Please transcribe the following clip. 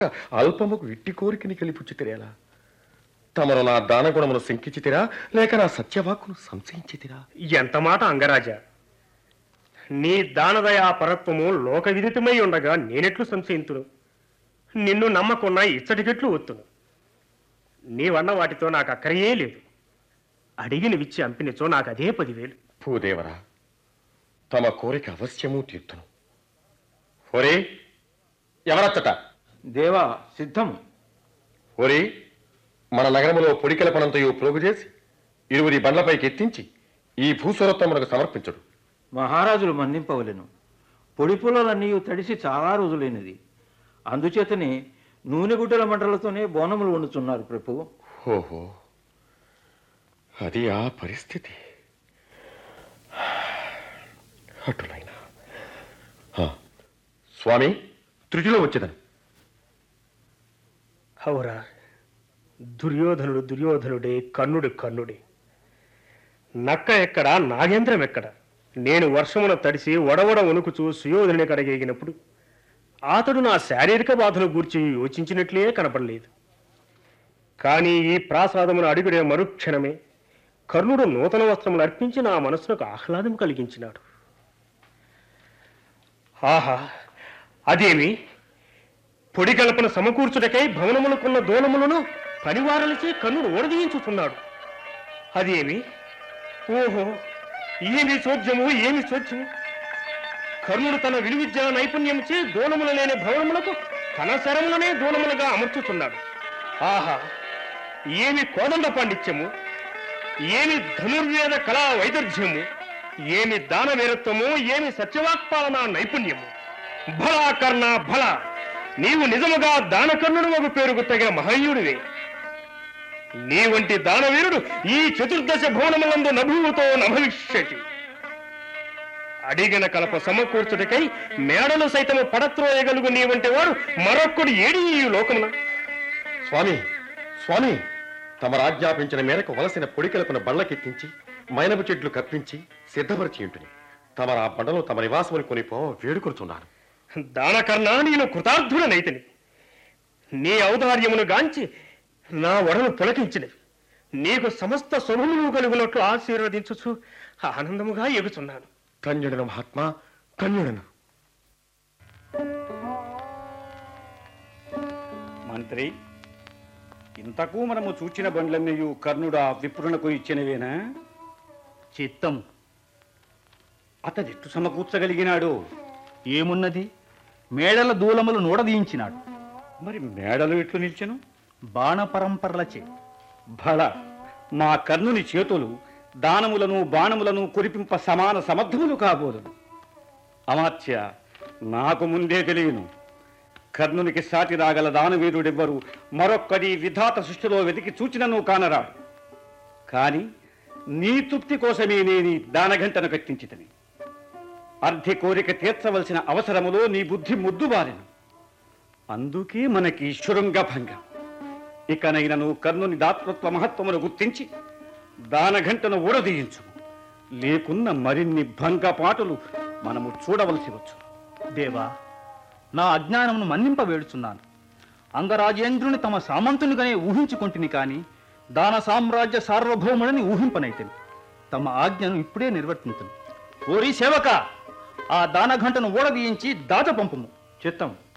అల్పముకు ఇట్టి కోరికని కలిపుచ్చితిరేలా తమరు నా దానగుణమును శంకించితిరా లేక నా సత్యవాక్కును సంశయించితిరా ఎంత మాట అంగరాజా నీ దానదయా పరత్వము లోక విదితమై ఉండగా నేనెట్లు సంశయింతును నిన్ను నమ్మకున్నా ఇచ్చటికెట్లు ఒత్తును నీవన్న వాటితో నాకు అక్కరయే లేదు అడిగిన విచ్చి అంపినచో నాకు అదే పదివేలు భూదేవరా తమ కోరిక అవశ్యము తీర్తును ఒరే ఎవరచ్చట దేవా సిద్ధం ఒరే మన నగరములో పొడికలపనంతయు ప్రోగు చేసి ఇరువురి బండ్లపైకి ఎత్తించి ఈ భూస్వరత్వమునకు సమర్పించడు మహారాజులు మన్నింపవలెను పొడి పొలాలన్నీ తడిసి చాలా రోజులైనది అందుచేతనే నూనె గుడ్డల మంటలతోనే బోనములు వండుతున్నారు ప్రభు ఓహో అది ఆ పరిస్థితి అటులైనా ఆ, స్వామి త్రుటిలో వచ్చేదను హౌరా దుర్యోధనుడు దుర్యోధనుడే కర్ణుడు కర్ణుడే నక్క ఎక్కడ నాగేంద్రం ఎక్కడ నేను వర్షమున తడిసి వడవడ వణుకుచూ సుయోధనుని కడగేగినప్పుడు అతడు నా శారీరక బాధను గూర్చి యోచించినట్లే కనపడలేదు కానీ ఈ ప్రాసాదమును అడుగుడే మరుక్షణమే కర్ణుడు నూతన వస్త్రములు అర్పించి నా మనసునకు ఆహ్లాదం కలిగించినాడు ఆహా అదేమి పొడి కల్పన సమకూర్చుటకై భవనములకున్న దూలములను పనివారలచే కన్నుడు ఓడదీయించుతున్నాడు అదేమి ఓహో ఏమి చోద్యము ఏమి చోద్యము కర్ణుడు తన విలువిద్యా నైపుణ్యముచే దూలముల లేని భవనములకు తన శరములనే దూలములుగా అమర్చుతున్నాడు ఆహా ఏమి కోదండ పాండిత్యము ఏమి ధనుర్వేద కళా వైదర్ధ్యము ఏమి దాన వీరత్వము ఏమి సత్యవాక్పాలన నైపుణ్యము భలా కర్ణ భల నీవు నిజముగా దానకర్ణుడు ఒక పేరుకు తగిన మహనీయుడివే నీ వంటి దానవీరుడు ఈ చతుర్దశ భువనములందు నభూతో నభవిష్యతి అడిగిన కలప సమకూర్చుటకై మేడలు సైతము పడత్రోయగలుగు నీ వంటి వాడు మరొక్కడు ఏడి ఈ లోకమున స్వామి స్వామి తమ రాజ్ఞాపించిన మేరకు వలసిన పొడికలకున బళ్ళకెక్కించి మైనపు చెట్లు కప్పించి సిద్ధపరిచి ఉంటుంది తమ ఆ బండలో తమ నివాసముని కొనిపో వేడుకొనుచున్నాను దానకర్ణ నేను కృతార్థుడనైతిని నీ ఔదార్యమును గాంచి నా వడను పులకించినవి నీకు సమస్త శుభములు కలుగునట్లు ఆశీర్వదించుచు ఆనందముగా ఎగుచున్నాను కన్యుడను మహాత్మా కన్యుడను మంత్రి ఇంతకు మనము చూచిన బండ్లన్నయు కర్ణుడా విప్రునకు ఇచ్చినవేనా చిత్తం అతడెట్టు సమకూర్చగలిగినాడు ఏమున్నది మేడల దూలములు నూడదీయించినాడు మరి మేడలు ఎట్లు నిల్చెను బాణ పరంపరలచే బల మా కర్ణుని చేతులు దానములను బాణములను కురిపింప సమాన సమర్థములు కాబోదు అమాత్య నాకు ముందే తెలియను కర్ణునికి సాటి రాగల దానవీరుడెవ్వరు మరొక్కడి విధాత సృష్టిలో వెతికి చూచినను కానరాడు కాని నీ తృప్తి కోసమే నేను ఈ దానఘంటను కట్టించితని అర్ధి కోరిక తీర్చవలసిన అవసరములో నీ బుద్ధి ముద్దుబారెను అందుకే మనకి శృంగ భంగం ఇకనైనను కర్ణుని దాతృత్వ మహత్వమును గుర్తించి దానఘంటను ఊడదీయించు లేకున్న మరిన్ని భంగపాటులు మనము చూడవలసి వచ్చు దేవా నా అజ్ఞానమును మన్నింప వేడుచున్నాను అంగరాజేంద్రుని తమ సామంతునిగానే ఊహించుకుంటుని కాని దాన సామ్రాజ్య సార్వభౌముడని ఊహింపనైతిని తమ ఆజ్ఞను ఇప్పుడే నిర్వర్తించను ఓరి సేవక ఆ దానఘంటను ఊడదీయించి దాచ పంపుము చిత్తం